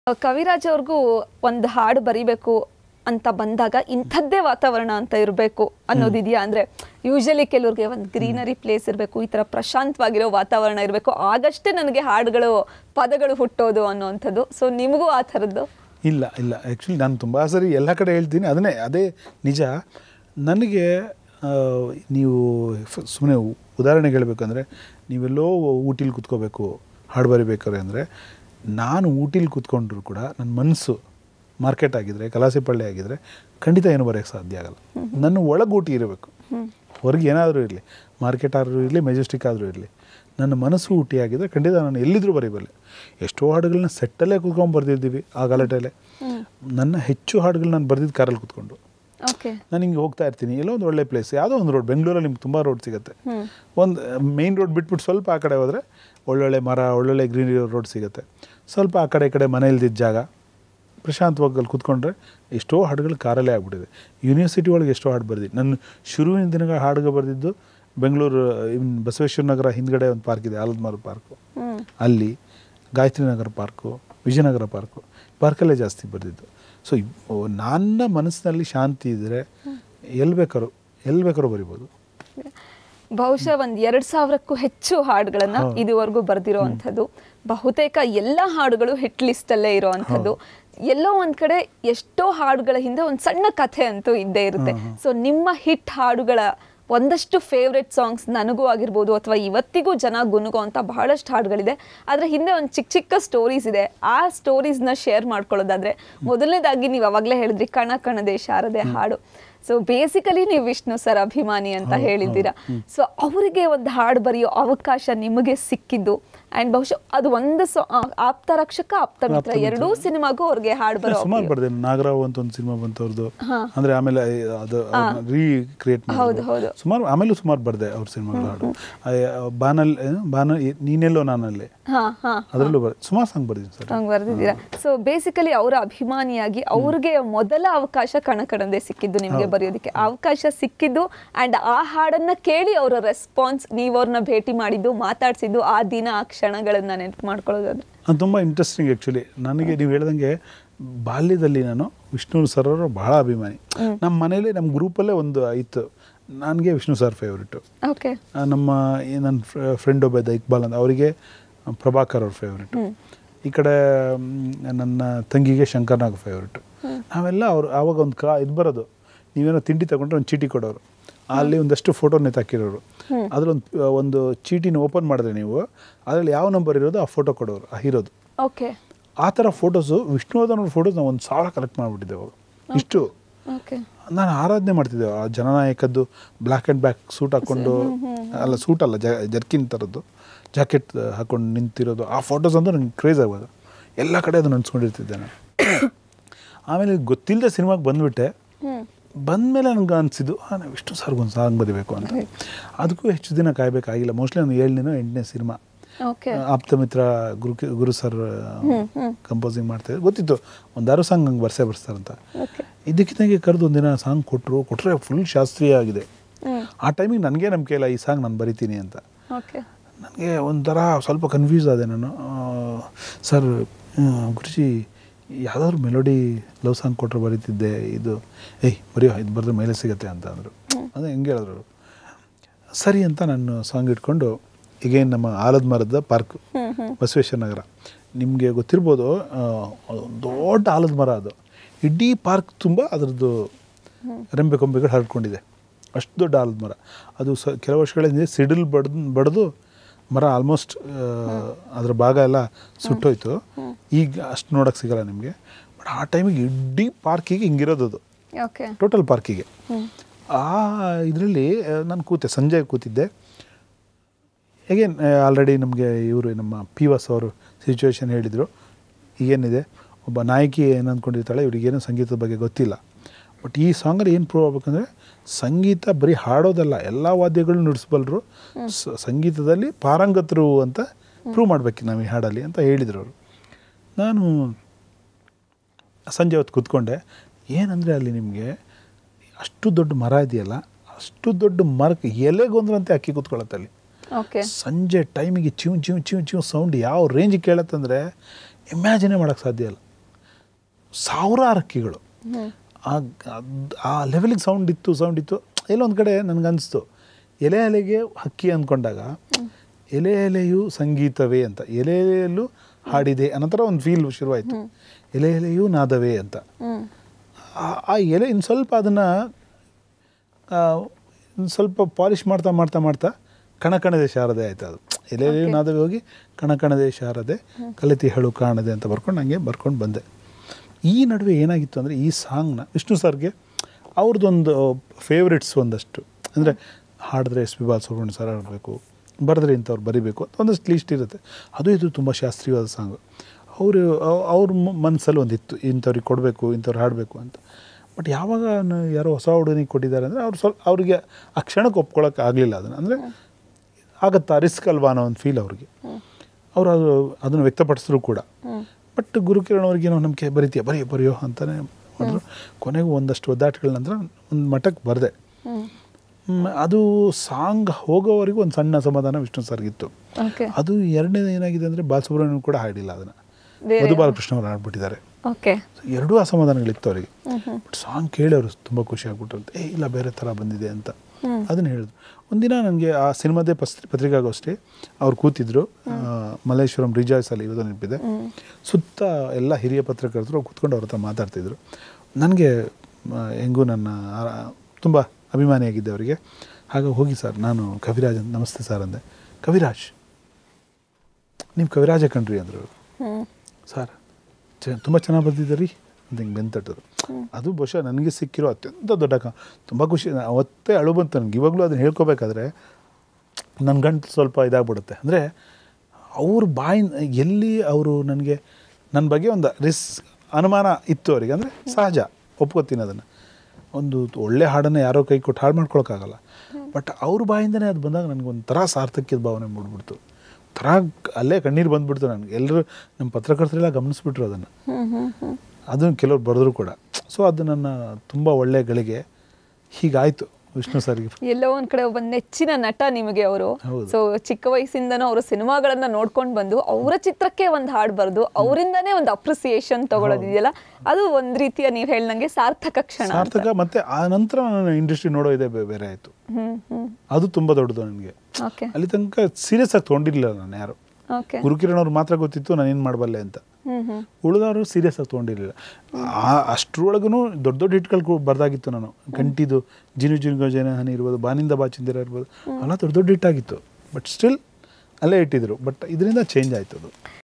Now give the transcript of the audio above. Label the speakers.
Speaker 1: ಕವಿರಾಜ್ ಅವ್ರಿಗೂ ಒಂದು ಹಾಡು ಬರಿಬೇಕು ಅಂತ ಬಂದಾಗ ಇಂಥದ್ದೇ ವಾತಾವರಣ ಅಂತ ಇರಬೇಕು ಅನ್ನೋದಿದೆಯಾ ಅಂದ್ರೆ ಯೂಶಲಿ ಕೆಲವ್ರಿಗೆ ಒಂದು ಗ್ರೀನರಿ ಪ್ಲೇಸ್ ಇರಬೇಕು ಈ ಥರ ಪ್ರಶಾಂತವಾಗಿರೋ ವಾತಾವರಣ ಇರಬೇಕು ಆಗಷ್ಟೇ ನನಗೆ ಹಾಡುಗಳು ಪದಗಳು ಹುಟ್ಟೋದು ಅನ್ನೋವಂಥದ್ದು ಸೊ ನಿಮಗೂ ಆ ಥರದ್ದು
Speaker 2: ಇಲ್ಲ ಇಲ್ಲ ಆ್ಯಕ್ಚುಲಿ ನಾನು ತುಂಬ ಸರಿ ಎಲ್ಲ ಕಡೆ ಹೇಳ್ತೀನಿ ಅದನ್ನೇ ಅದೇ ನಿಜ ನನಗೆ ಆ, ನೀವು ಸುಮ್ಮನೆ ಉದಾಹರಣೆಗೆ ಹೇಳಬೇಕಂದ್ರೆ ನೀವೆಲ್ಲೋ ಊಟಿಲಿ ಕೂತ್ಕೋಬೇಕು ಹಾಡು ಬರಿಬೇಕಾದ್ರೆ ಅಂದರೆ ನಾನು ಊಟಿಲಿ ಕೂತ್ಕೊಂಡ್ರು ಕೂಡ ನನ್ನ ಮನಸ್ಸು ಮಾರ್ಕೆಟ್ ಆಗಿದ್ರೆ ಕಲಾಸಿಪಳ್ಳಿ ಆಗಿದ್ರೆ ಖಂಡಿತ ಏನು ಬರೆಯೋಕ್ಕೆ ಸಾಧ್ಯ ಆಗಲ್ಲ ನನ್ನ ಒಳಗೆ ಊಟಿ ಇರಬೇಕು ಹೊರಗೆ ಏನಾದರೂ ಇರಲಿ ಮಾರ್ಕೆಟ್ ಆದರೂ ಇರಲಿ ಮೆಜೆಸ್ಟಿಕ್ ಆದರೂ ಇರಲಿ ನನ್ನ ಮನಸ್ಸು ಊಟಿ ಆಗಿದ್ರೆ ಖಂಡಿತ ನಾನು ಎಲ್ಲಿದ್ದರೂ ಬರೀಬಲ್ಲೆ ಎಷ್ಟೋ ಹಾಡುಗಳನ್ನ ಸೆಟ್ಟಲ್ಲೇ ಕೂತ್ಕೊಂಡು ಬರ್ದಿದ್ದೀವಿ ಆ ಗಲಾಟೆಲೆ ನನ್ನ ಹೆಚ್ಚು ಹಾಡುಗಳು ನಾನು ಬರ್ದಿದ್ದು ಕಾರಲ್ಲಿ ಕೂತ್ಕೊಂಡು
Speaker 1: ಓಕೆ
Speaker 2: ನಾನು ಹಿಂಗೆ ಹೋಗ್ತಾ ಇರ್ತೀನಿ ಎಲ್ಲೋ ಒಂದು ಒಳ್ಳೆ ಪ್ಲೇಸ್ ಯಾವುದೋ ಒಂದು ರೋಡ್ ಬೆಂಗಳೂರಲ್ಲಿ ನಿಮ್ಗೆ ತುಂಬ ರೋಡ್ ಸಿಗುತ್ತೆ ಒಂದು ಮೇಯ್ನ್ ರೋಡ್ ಬಿಟ್ಬಿಟ್ಟು ಸ್ವಲ್ಪ ಆ ಕಡೆ ಹೋದರೆ ಒಳ್ಳೊಳ್ಳೆ ಮರ ಒಳ್ಳೊಳ್ಳೆ ಗ್ರೀನರಿ ರೋಡ್ ಸಿಗುತ್ತೆ ಸ್ವಲ್ಪ ಆ ಕಡೆ ಈ ಕಡೆ ಮನೆ ಇಲ್ದಿದ್ದ ಜಾಗ ಪ್ರಶಾಂತವಾಗಿ ಅಲ್ಲಿ ಕೂತ್ಕೊಂಡ್ರೆ ಎಷ್ಟೋ ಹಾಡುಗಳು ಕಾರಲ್ಲೇ ಆಗ್ಬಿಟ್ಟಿದೆ ಯೂನಿವರ್ಸಿಟಿ ಒಳಗೆ ಎಷ್ಟೋ ಹಾಡು ಬರ್ದಿದ್ದು ನನ್ನ ಶುರುವಿನ ದಿನಗಳ ಹಾಡುಗಳು ಬರೆದಿದ್ದು ಬೆಂಗಳೂರು ಇವ್ನ್ ಬಸವೇಶ್ವರ ನಗರ ಹಿಂದ್ಗಡೆ ಒಂದು ಪಾರ್ಕ್ ಇದೆ ಆಲದಮರ ಪಾರ್ಕು
Speaker 1: ಹ್ಮ್
Speaker 2: ಅಲ್ಲಿ ಗಾಯತ್ರಿ ನಗರ ಪಾರ್ಕು ವಿಜಯನಗರ ಪಾರ್ಕು ಪಾರ್ಕಲ್ಲೇ ಜಾಸ್ತಿ ಬರೆದಿದ್ದು ಸೊ ನನ್ನ ಮನಸ್ಸಿನಲ್ಲಿ ಶಾಂತಿ ಇದ್ದರೆ ಎಲ್ಲಿ ಬೇಕಾದ್ರು ಎಲ್ಲಿ ಬೇಕಾದ್ರೂ ಬರಿಬೋದು
Speaker 1: ಬಹುಶಃ ಒಂದ್ ಎರಡ್ ಸಾವಿರಕ್ಕೂ ಹೆಚ್ಚು ಹಾಡುಗಳನ್ನ ಇದುವರೆಗೂ ಬರ್ದಿರೋ ಅಂಥದ್ದು ಬಹುತೇಕ ಎಲ್ಲ ಹಾಡುಗಳು ಹಿಟ್ ಲಿಸ್ಟ್ ಅಲ್ಲೇ ಇರೋ ಅಂಥದ್ದು ಎಲ್ಲೋ ಒಂದ್ ಕಡೆ ಎಷ್ಟೋ ಹಾಡುಗಳ ಹಿಂದೆ ಒಂದ್ ಸಣ್ಣ ಕಥೆ ಅಂತೂ ಇದ್ದೇ ಇರುತ್ತೆ ಸೊ ನಿಮ್ಮ ಹಿಟ್ ಹಾಡುಗಳ ಒಂದಷ್ಟು ಫೇವ್ರೆಟ್ ಸಾಂಗ್ಸ್ ನನಗೂ ಆಗಿರ್ಬೋದು ಅಥವಾ ಇವತ್ತಿಗೂ ಜನ ಗುನುಗೋ ಅಂತ ಬಹಳಷ್ಟು ಹಾಡುಗಳಿದೆ ಅದ್ರ ಹಿಂದೆ ಒಂದು ಚಿಕ್ಕ ಚಿಕ್ಕ ಸ್ಟೋರೀಸ್ ಇದೆ ಆ ಸ್ಟೋರೀಸ್ನ ಶೇರ್ ಮಾಡ್ಕೊಳ್ಳೋದಾದ್ರೆ ಮೊದಲನೇದಾಗಿ ನೀವು ಅವಾಗಲೇ ಹೇಳಿದ್ರಿ ಕಣ ಕಣದೆ ಶಾರದೆ ಹಾಡು ಸೊ ಬೇಸಿಕಲಿ ನೀವು ವಿಷ್ಣು ಸರ್ ಅಭಿಮಾನಿ ಅಂತ ಹೇಳಿದ್ದೀರಾ ಸೊ ಅವರಿಗೆ ಒಂದು ಹಾಡು ಬರೆಯೋ ಅವಕಾಶ ನಿಮಗೆ ಸಿಕ್ಕಿದ್ದು ಅಂಡ್ ಬಹುಶಃ ಅದು ಒಂದು ಸೊ- ಆ, ಆಪ್ತ ರಕ್ಷಕ ಆಪ್ತ ಮಿತ್ರ ಎರಡೂ ಸಿನಿಮಾಗೂ ಅವ್ರಿಗೆ ಹಾಡು ಬರೋ
Speaker 2: ಸುಮಾರು ಬರ್ದೆ ನಾಗರಾವ್ ಅಂತ ಒಂದು ಸಿನಿಮಾ ಬಂತವ್ರದ್ದು ಅಂದ್ರೆ ಆಮೇಲೆ ಅದು ರೀಕ್ರಿಯೇಟ್
Speaker 1: ಹೌದು, ಹೌದು.
Speaker 2: ಸುಮಾರು ಆಮೇಲೂ ಸುಮಾರು ಬರ್ದೆ ಅವ್ರ ಸಿನಿಮಾಗಳ ಹಾಡು ಆ, ಬಾನಲ್ ಏನು? ಬಾನ ನೀನೆಲ್ಲೋ ನಾನಲ್ಲಿ
Speaker 1: ಹಾ ಹಾ
Speaker 2: ಅದರಲ್ಲೂ ಬರ್ ಸುಮಾರು ಸಾಂಗ್ ಬರ್ದಿದ್ದೀನಿ ಸರ್
Speaker 1: ಹಂಗ್ ಬರ್ದಿದ್ದೀರಾ ಸೊ ಬೇಸಿಕಲಿ ಅವರ ಅಭಿಮಾನಿಯಾಗಿ ಅವ್ರಿಗೆ ಮೊದಲ ಅವಕಾಶ ಕಣಕಣದೆ ಸಿಕ್ಕಿದ್ದು ನಿಮಗೆ ಬರೆಯೋದಕ್ಕೆ ಅವಕಾಶ ಸಿಕ್ಕಿದ್ದು ಅಂಡ್ ಆ ಹಾಡನ್ನ ಕೇಳಿ ಅವರ ರೆಸ್ಪಾನ್ಸ್ ನೀವು ಅವ್ರನ್ನ ಭೇಟಿ ಮಾಡಿದ್ದು ಮಾತಾಡ್ಸಿದ್ದು ಆ ದಿನ ಆ ಕ್ಷಣಗಳನ್ನ ನೆನಪು ಮಾಡ್ಕೊಳ್ಳೋದಾದ್ರೆ
Speaker 2: ಅದು ತುಂಬ ಇಂಟ್ರೆಸ್ಟಿಂಗ್ ಆ್ಯಕ್ಚುಲಿ ನನಗೆ ನೀವು ಹೇಳ್ದಂಗೆ ಬಾಲ್ಯದಲ್ಲಿ ನಾನು ವಿಷ್ಣು ಸರ್ ಅವರು ಬಹಳ ಅಭಿಮಾನಿ ನಮ್ಮ ಮನೇಲಿ ನಮ್ಮ ಗ್ರೂಪಲ್ಲೇ ಒಂದು ಆಯಿತು ನನಗೆ ವಿಷ್ಣು ಸರ್ ಫೇವ್ರೇಟು
Speaker 1: ಓಕೆ
Speaker 2: ನಮ್ಮ ಈ ನನ್ನ ಫ್ರೆಂಡ್ ಒಬ್ಬ ಇದ್ದ ಇಕ್ಬಾಲ್ ಅಂತ ಅವರಿಗೆ ಪ್ರಭಾಕರ್ ಅವ್ರ ಫೇವ್ರೇಟು ಈ ಕಡೆ ಮ್, ನನ್ನ ತಂಗಿಗೆ ಶಂಕರ್ನಾಗ್ ಫೇವ್ರೇಟು ನಾವೆಲ್ಲ ಅವ್ರು ಆವಾಗ ಒಂದು ಕಾ ಇದು ಬರೋದು ನೀವೇನೋ ತಿಂಡಿ ತಗೊಂಡ್ರೆ ಒಂದು ಚೀಟಿ ಕೊಡೋರು ಅಲ್ಲಿ ಒಂದಷ್ಟು ಫೋಟೋ ನೇತಾಕಿರೋರು ಅದ್ರೊಂದು ಒಂದು ಚೀಟಿನ ಓಪನ್ ಮಾಡಿದ್ರೆ ನೀವು ಅದರಲ್ಲಿ ಯಾವ ನಂಬರ್ ಇರೋದು ಆ ಫೋಟೋ ಕೊಡೋರು ಆ ಹೀರೋದು
Speaker 1: ಓಕೆ
Speaker 2: ಆ ಥರ ಫೋಟೋಸು ವಿಷ್ಣುವರ್ಧನ್ ಅವ್ರ ಫೋಟೋಸ್ ನಾವು ಒಂದು ಸಾವಿರ ಕಲೆಕ್ಟ್ ಮಾಡಿಬಿಟ್ಟಿದ್ದೆ ಅವಾಗ ಇಷ್ಟು
Speaker 1: ಓಕೆ
Speaker 2: ನಾನು ಆರಾಧನೆ ಮಾಡ್ತಿದ್ದೆ ಆ ಜನನಾಯಕದ್ದು ಬ್ಲ್ಯಾಕ್ ಆ್ಯಂಡ್ ಬ್ಲ್ಯಾಕ್ ಸೂಟ್ ಹಾಕ್ಕೊಂಡು ಅಲ್ಲ ಸೂಟ್ ಅಲ್ಲ ಜ ಜರ್ಕಿನ್ ಥರದ್ದು ಜಾಕೆಟ್ ಹಾಕೊಂಡು ನಿಂತಿರೋದು ಆ ಫೋಟೋಸ್ ಅಂದ್ರೆ ನಂಗೆ ಕ್ರೇಜ್ ಆಗೋದು ಎಲ್ಲ ಕಡೆ ಅದನ್ನು ಅನ್ಸ್ಕೊಂಡಿರ್ತಿದ್ದೆ ನಾನು ಆಮೇಲೆ ಗೊತ್ತಿಲ್ಲದೆ ಸಿನಿಮಾಗೆ ಬಂದುಬಿಟ್ಟೆ
Speaker 1: ಹ್ಮ್
Speaker 2: ಬಂದಮೇಲೆ ನನಗೆ ಅನಿಸಿದ್ದು ಹಾಂ ನಾವು ವಿಷ್ಣು ಸರ್ಗೊಂದು ಸಾಂಗ್ ಬರಿಬೇಕು ಅಂತ ಅದಕ್ಕೂ ಹೆಚ್ಚು ದಿನ ಕಾಯಬೇಕಾಗಿಲ್ಲ ಮೋಸ್ಟ್ಲಿ ನಾನು ಏಳನೇ ಎಂಟನೇ ಸಿನಿಮಾ
Speaker 1: ಓಕೆ
Speaker 2: ಆಪ್ತ ಮಿತ್ರ ಗುರು ಗುರು ಸರ್ ಕಂಪೋಸಿಂಗ್ ಮಾಡ್ತಾಯಿದ್ರು ಗೊತ್ತಿತ್ತು ಒಂದಾರು ಸಾಂಗ್ ಹಂಗೆ ಬರ್ಸೇ ಬರ್ಸ್ತಾರಂತ
Speaker 1: ಓಕೆ
Speaker 2: ಇದಕ್ಕಿದ್ದಂಗೆ ಕರೆದು ಒಂದಿನ ಸಾಂಗ್ ಕೊಟ್ಟರು ಕೊಟ್ಟರೆ ಫುಲ್ ಶಾಸ್ತ್ರೀಯ ಆಗಿದೆ
Speaker 1: ಹ್ಮ್
Speaker 2: ಆ ಟೈಮಿಗೆ ನನಗೆ ನಂಬಿಕೆ ಇಲ್ಲ ಈ ಸಾಂಗ್ ನಾನು ಬರಿತೀನಿ ಅಂತ
Speaker 1: ಓಕೆ
Speaker 2: ನನಗೆ ಒಂಥರ ಸ್ವಲ್ಪ ಕನ್ಫ್ಯೂಸ್ ಆದೆ ನಾನು ಸರ್ ಗುರುಜಿ ಯಾವುದಾದ್ರು ಮೆಲೋಡಿ ಲವ್ ಸಾಂಗ್ ಕೊಟ್ಟರೆ ಬರೀತಿದ್ದೆ ಇದು ಏಯ್ ಬರೆಯೋ ಇದು ಬರೆದ್ರೆ ಮೇಲೆ ಸಿಗತ್ತೆ ಅಂತ ಅಂದರು ಅದೇ ಹೆಂಗೆ ಹೇಳಿದ್ರು ಅವ್ರು. ಸರಿ ಅಂತ ನಾನು ಸಾಂಗ್ ಇಟ್ಕೊಂಡು ಈಗೇನು ನಮ್ಮ ಆಲದ ಮರದ ಪಾರ್ಕ್
Speaker 1: ಹ್ಮ್ ಹ್ಮ್
Speaker 2: ಬಸವೇಶ್ವರ ನಗರ ನಿಮಗೆ ಗೊತ್ತಿರ್ಬೋದು ಆ, ಅದೊಂದ್ ದೊಡ್ಡ ಆಲದ ಮರ ಅದು ಇಡೀ ಪಾರ್ಕ್ ತುಂಬ ಅದರದ್ದು ರೆಂಬೆ ಕೊಂಬೆಗಳು ಹರಡ್ಕೊಂಡಿದೆ ಅಷ್ಟು ದೊಡ್ಡ ಆಲದ ಮರ ಅದು ಸ ಕೆಲವು ವರ್ಷಗಳ ಹಿಂದೆ ಸಿಡಿಲ್ ಬಡ್ದು ಬಡ್ದು ಮರ ಆಲ್ಮೋಸ್ಟ್ ಅದರ ಭಾಗ ಎಲ್ಲ ಸುಟ್ಟೋಯ್ತು ಈಗ ಅಷ್ಟು ನೋಡೋಕ್ಕೆ ಸಿಗಲ್ಲ ನಿಮಗೆ ಬಟ್ ಆ ಟೈಮಿಗೆ ಇಡೀ ಪಾರ್ಕಿಗೆ ಹಿಂಗಿರೋದು ಅದು
Speaker 1: ಓಕೆ
Speaker 2: ಟೋಟಲ್ ಪಾರ್ಕಿಗೆ ಆ ಇದರಲ್ಲಿ ನಾನು ಕೂತೆ ಸಂಜೆ ಕೂತಿದ್ದೆ ಹೇಗೇನು ಆಲ್ರೆಡಿ ನಮಗೆ ಇವರು ನಮ್ಮ ಪಿ ವಾಸ್ ಅವರು ಸಿಚುವೇಶನ್ ಹೇಳಿದರು ಈಗೇನಿದೆ ಒಬ್ಬ ನಾಯಕಿ ಏನು ಅಂದ್ಕೊಂಡಿರ್ತಾಳೆ ಇವ್ರಿಗೇನು ಸಂಗೀತದ ಬಗ್ಗೆ ಗೊತ್ತಿಲ್ಲ ಬಟ್ ಈ ಸಾಂಗಲ್ಲಿ ಏನು ಪ್ರೂವ್ ಆಗ್ಬೇಕಂದ್ರೆ ಸಂಗೀತ ಬರೀ ಹಾಡೋದಲ್ಲ ಎಲ್ಲ ವಾದ್ಯಗಳು ನುಡಿಸ್ಬಲ್ರು ಸ- ಸಂಗೀತದಲ್ಲಿ ಪಾರಂಗತರು ಅಂತ ಪ್ರೂವ್ ಮಾಡ್ಬೇಕು ನಾವು ಈ ಹಾಡಲ್ಲಿ ಅಂತ ಹೇಳಿದ್ರು ಅವರು ನಾನು ಸಂಜೆ ಹೊತ್ತು ಕೂತ್ಕೊಂಡೆ ಏನಂದರೆ ಅಲ್ಲಿ ನಿಮಗೆ ಅಷ್ಟು ದೊಡ್ಡ ಮರ ಇದೆಯಲ್ಲ ಅಷ್ಟು ದೊಡ್ಡ ಮರಕ್ಕೆ ಎಲೆಗೊಂದ್ರಂತೆ ಅಕ್ಕಿ ಕೂತ್ಕೊಳ್ಳುತ್ತೆ ಅಲ್ಲಿ
Speaker 1: ಓಕೆ
Speaker 2: ಸಂಜೆ ಟೈಮಿಗೆ ಚಿವ್ ಚಿವ್ ಚಿವ್ ಚಿವ್ ಸೌಂಡ್ ಯಾವ ರೇಂಜಿಗೆ ಕೇಳತ್ತಂದರೆ ಇಮ್ಯಾಜಿನೇ ಮಾಡೋಕ್ಕೆ ಸಾಧ್ಯ ಇಲ್ಲ ಸಾವಿರಾರು ಹಕ್ಕಿಗಳು ಆ ಅದ್- ಆ ಲೆವೆಲಿಗೆ ಸೌಂಡ್ ಇತ್ತು ಸೌಂಡ್ ಇತ್ತು ಎಲ್ಲೋ ಒಂದು ಕಡೆ ನನಗನ್ನಿಸ್ತು ಎಲೆ ಎಲೆಗೆ ಹಕ್ಕಿ ಅಂದ್ಕೊಂಡಾಗ ಎಲೆ ಎಲೆಯು ಸಂಗೀತವೇ ಅಂತ ಎಲೆ ಎಲೆಯಲ್ಲೂ ಹಾಡಿದೆ ಅನ್ನೋ ಥರ ಒಂದು ಫೀಲ್ ಶುರುವಾಯಿತು ಎಲೆ ಎಲೆಯೂ ನಾದವೇ ಅಂತ
Speaker 1: ಹ್ಮ್
Speaker 2: ಆ- ಆ ಎಲೆ ಇನ್ನು ಸ್ವಲ್ಪ ಅದನ್ನು ಸ್ವಲ್ಪ ಪಾಲಿಷ್ ಮಾಡ್ತಾ ಮಾಡ್ತಾ ಮಾಡ್ತಾ ಕಣಕಣದೆ ಶಾರದೆ ಆಯ್ತು ಅದು ಎಲೆ ಎಲೆಯೂ ನಾದವೇ ಹೋಗಿ ಕಣಕಣದೆ ಶಾರದೆ ಕಲಿತಿ ಹೇಳು ಕಾಣದೆ ಅಂತ ಬರ್ಕೊಂಡು ಹಂಗೆ ಬರ್ಕೊಂಡು ಬಂದೆ ಈ ನಡುವೆ ಏನಾಗಿತ್ತು ಅಂದರೆ ಈ ಸಾಂಗ್ನ ವಿಷ್ಣು ಸರ್ಗೆ ಅವ್ರದ್ದೊಂದು ಫೇವ್ರೆಟ್ಸ್ ಒಂದಷ್ಟು ಅಂದರೆ ಹಾಡಿದ್ರೆ ಎಸ್ ಪಿ ಬಾಲಸುಬ್ರಹ್ಮಣ್ಯ ಸರ್ ಹಾಡಬೇಕು ಬರೆದ್ರೆ ಇಂಥವ್ರು ಬರಿಬೇಕು ಅಂತ ಒಂದಷ್ಟು ಲೀಸ್ಟ್ ಇರುತ್ತೆ ಅದು ಇದು ತುಂಬ ಶಾಸ್ತ್ರೀಯವಾದ ಸಾಂಗು ಅವರು ಅವ್ರ ಮನಸ್ಸಲ್ಲಿ ಒಂದಿತ್ತು ಇಂಥವ್ರಿಗೆ ಕೊಡಬೇಕು ಇಂಥವ್ರು ಹಾಡಬೇಕು ಅಂತ ಬಟ್ ಯಾವಾಗ ನ- ಯಾರೋ ಹೊಸ ಹುಡುಗನಿಗೆ ಕೊಟ್ಟಿದ್ದಾರೆ ಅಂದರೆ ಅವ್ರು ಸ್ವಲ್ಪ ಅವ್ರಿಗೆ ಆ ಕ್ಷಣಕ್ಕೆ ಒಪ್ಕೊಳ್ಳೋಕೆ ಆಗಲಿಲ್ಲ ಅದನ್ನು ಅಂದರೆ ಆಗತ್ತಾ ರಿಸ್ಕ್ ಅಲ್ವಾ ಅನ್ನೋ ಒಂದು ಫೀಲ್ ಅವ್ರಿಗೆ ಅವರು ಅದು ಅದನ್ನು ವ್ಯಕ್ತಪಡಿಸಿದ್ರು ಕೂಡ ಬಟ್ ಗುರುಕಿರಣ್ ಅವ್ರಿಗೆ ಏನೋ ನಂಬಿಕೆ ಬರಿತೀಯ ಬರೀ ಬರೆಯೋ ಅಂತಲೇ ಮಾಡಿದ್ರು ಕೊನೆಗೂ ಒಂದಷ್ಟು ಒದ್ದಾಟಗಳ ನಂತರ ಒಂದು ಮಟ್ಟಕ್ಕೆ ಬರೆದೆ
Speaker 1: ಹ್ಮ್
Speaker 2: ಅದು ಸಾಂಗ್ ಹೋಗೋವರೆಗೂ ಒಂದು ಸಣ್ಣ ಸಮಾಧಾನ ವಿಷ್ಣು ಸರ್ಗಿತ್ತು
Speaker 1: ಓಕೆ
Speaker 2: ಅದು ಎರಡನೇದು ಏನಾಗಿದೆ ಅಂದರೆ ಬಾಲಸುಬ್ರಹ್ಮಣ್ಯಂ ಕೂಡ ಹಾಡಿಲ್ಲ ಅದನ್ನು
Speaker 1: ಬೇರೆ
Speaker 2: ಮಧು ಬಾಲಕೃಷ್ಣ ಅವರು ಹಾಡ್ಬಿಟ್ಟಿದ್ದಾರೆ
Speaker 1: ಓಕೆ
Speaker 2: So ಎರಡೂ ಅಸಮಾಧಾನಗಳಿತ್ತು ಅವರಿಗೆ ಬಟ್ ಸಾಂಗ್ ಕೇಳಿ ಅವರು ತುಂಬ ಖುಷಿ ಆಗ್ಬಿಟ್ರು ಏ ಇಲ್ಲ ಬೇರೆ ಥರ ಬಂದಿದೆ ಅಂತ ಅದನ್ನು ಹೇಳಿದ್ರು ಒಂದಿನ ನನಗೆ ಆ ಸಿನಿಮಾದೇ ಪಸ್ ಪತ್ರಿಕಾಗೋಷ್ಠಿ ಅವ್ರು ಕೂತಿದ್ರು ಆ, ಮಲ್ಲೇಶ್ವರಂ ರಿಜಾಯ್ಸಲ್ಲಿ ಇರೋದು ನೆನಪಿದೆ ಸುತ್ತ ಎಲ್ಲ ಹಿರಿಯ ಪತ್ರಕರ್ತರು ಅವ್ರು ಕೂತ್ಕೊಂಡು ಅವ್ರ ಹತ್ರ ಮಾತಾಡ್ತಿದ್ರು ನನಗೆ ಹೆಂಗೂ ನನ್ನ ತುಂಬ ಅಭಿಮಾನಿಯಾಗಿದ್ದೆ ಅವರಿಗೆ ಹಾಗಾಗಿ ಹೋಗಿ ಸರ್ ನಾನು ಕವಿರಾಜ್ ಅಂತ ನಮಸ್ತೆ ಸರ್ ಅಂದೆ ಕವಿರಾಜ್ ನೀವು ಕವಿರಾಜ ಕಣ್ರಿ ಅಂದರು
Speaker 1: ಹ್ಮ್
Speaker 2: ಸರ್ ಚ ತುಂಬ ಚೆನ್ನಾಗಿ ಬರ್ತಿದ್ದೀರಿ ಅಂತ ಹಿಂಗೆ ಬೆಂತಟ್ಟರು ಅದು ಬಹುಶಃ ನನಗೆ ಸಿಕ್ಕಿರೋ ಅತ್ಯಂತ ದೊಡ್ಡ ಕ ತುಂಬ ಖುಷಿ ನಾ- ಅವತ್ತೇ ಅಳು ಬಂತು ನನಗೆ ಇವಾಗಲೂ ಅದನ್ನು ಹೇಳ್ಕೊಬೇಕಾದ್ರೆ ನನ್ನ ಗಂಟು ಸ್ವಲ್ಪ ಇದಾಗ್ಬಿಡುತ್ತೆ ಅಂದರೆ ಅವ್ರ ಬಾಯಿ ಎಲ್ಲಿ ಅವರು ನನಗೆ ನನ್ನ ಬಗ್ಗೆ ಒಂದು ರಿಸ್ ಅನುಮಾನ ಇತ್ತು ಅವರಿಗೆ ಅಂದರೆ ಸಹಜ ಒಪ್ಕೋತೀನಿ ಅದನ್ನು ಒಂದು ಒಳ್ಳೆ ಹಾಡನ್ನು ಯಾರೋ ಕೈ ಕೊಟ್ಟು ಹಾಳು ಮಾಡ್ಕೊಳಕ್ಕಾಗಲ್ಲ ಬಟ್ ಅವ್ರ ಬಾಯಿಂದನೇ ಅದು ಬಂದಾಗ ನನಗೆ ಒಂಥರ ಸಾರ್ಥಕ್ಯದ ಭಾವನೆ ಮೂಡ್ಬಿಡ್ತು ಥರ ಅಲ್ಲೇ ಕಣ್ಣೀರು ಬಂದ್ಬಿಡ್ತು ನನಗೆ ಎಲ್ಲರೂ ನಮ್ಮ ಪತ್ರಕರ್ತರೆಲ್ಲ ಗಮನಿಸ್ಬಿಟ್ರು ಅದನ್ನು
Speaker 1: ಹ್ಮ್ ಹ್ಮ್ ಹ್ಮ್
Speaker 2: ಅದನ್ನು ಕೆಲವ್ರು ಬರೆದ್ರು ಕೂಡ ಸೊ ಅದು ನನ್ನ ತುಂಬ ಒಳ್ಳೆ ಗಳಿಗೆ ಹೀಗಾಯಿತು ವಿಷ್ಣು ಸರ್ಗೆ
Speaker 1: ಎಲ್ಲೋ ಒಂದ್ ಕಡೆ ಒಬ್ಬ ನೆಚ್ಚಿನ ನಟ ನಿಮಗೆ ಅವರು
Speaker 2: ಹೌದು.
Speaker 1: ಸೊ ಚಿಕ್ಕ ವಯಸ್ಸಿಂದನೂ ಅವರು ಸಿನಿಮಾಗಳನ್ನ ನೋಡ್ಕೊಂಡು ಬಂದು ಅವರ ಚಿತ್ರಕ್ಕೆ ಒಂದು ಹಾಡು ಬರೆದು ಅವರಿಂದನೇ ಒಂದು ಅಪ್ರಿಸಿಯೇಷನ್ ತಗೊಳ್ಳೋದಿದೆಯಲ್ಲ ಅದು ಒಂದ್ ರೀತಿಯ ನೀವು ಹೇಳ್ದಂಗೆ ಸಾರ್ಥಕ ಕ್ಷಣ ಅಂತ.
Speaker 2: ಸಾರ್ಥಕ ಮತ್ತು ಆ ನಂತರ ನಾನು ಇಂಡಸ್ಟ್ರಿ ನೋಡೋ ಇದೆ ಬೇ- ಬೇರೆ ಆಯಿತು
Speaker 1: ಹ್ಮ್ ಹ್ಮ್
Speaker 2: ಅದು ತುಂಬ ದೊಡ್ಡದು ನನಗೆ
Speaker 1: ಓಕೆ
Speaker 2: ಅಲ್ಲಿ ತನಕ ಸೀರಿಯಸ್ ಆಗಿ ತೊಗೊಂಡಿರಲಿಲ್ಲ ನಾನು ಯಾರು
Speaker 1: ಓಕೆ
Speaker 2: ಗುರುಕಿರಣ್ ಅವ್ರು ಮಾತ್ರ ಗೊತ್ತಿತ್ತು ನಾನು ಏನು ಮಾಡಬಲ್ಲೆ ಅಂತ
Speaker 1: ಹ್ಮ್ ಹ್ಮ್
Speaker 2: ಉಳಿದವರು ಸೀರಿಯಸ್ ಆಗಿ ತೊಗೊಂಡಿರಲಿಲ್ಲ ಅಷ್ಟರೊಳಗೂ ದೊಡ್ಡ ದೊಡ್ಡ ಹಿಟ್ಗಳು ಬರ್ದಾಗಿತ್ತು ನಾನು ಕಂಟಿದು ಜಿನು ಜಿನುಗೋ ಜನ ಹನಿ ಇರ್ಬೋದು ಬಾನಿಂದ ಬಾಚಿಂದಿರ ಇರ್ಬೋದು ಅವೆಲ್ಲ ದೊಡ್ಡ ದೊಡ್ಡ ಹಿಟ್ಟಾಗಿತ್ತು ಬಟ್ ಸ್ಟಿಲ್ ಅಲ್ಲೇ ಇಟ್ಟಿದ್ರು ಬಟ್ ಇದರಿಂದ ಚೇಂಜ್ ಆಯ್ತು ಅದು